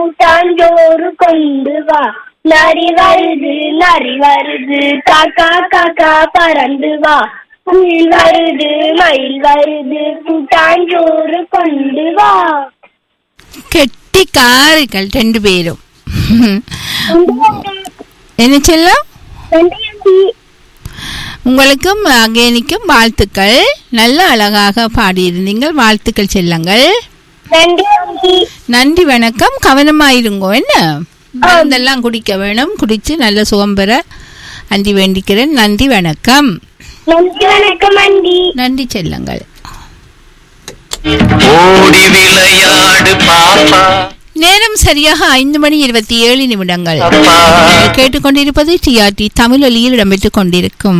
கூட்டாஞ்சோறு கொண்டு வா நரி வருது நரி வருது காக்கா காக்கா பறந்து வா குயில் வருது மயில் வருது கூட்டாஞ்சோறு கொண்டு வா கெட்டிக்காரிகள் ரெண்டு பேரும் என்ன செல்லம் உங்களுக்கும் அகேனிக்கும் வாழ்த்துக்கள் நல்ல அழகாக பாடியிருந்தீங்கள் வாழ்த்துக்கள் செல்லங்கள் நன்றி நன்றி வணக்கம் கவனமாயிருங்கோ என்ன மருந்தெல்லாம் குடிக்க வேணும் குடிச்சு நல்ல சுகம் பெற அன்றி வேண்டிக்கிறேன் நன்றி வணக்கம் நன்றி வணக்கம் அண்டி நன்றி செல்லங்கள் ஓடி விளையாடு பாப்பா நேரம் சரியாக ஐந்து மணி இருபத்தி ஏழு நிமிடங்கள் அப்பா கேட்டுக்கொண்டிருப்பது டிஆர்டி தமிழொலியில் இடம்பெற்றுக் கொண்டிருக்கும்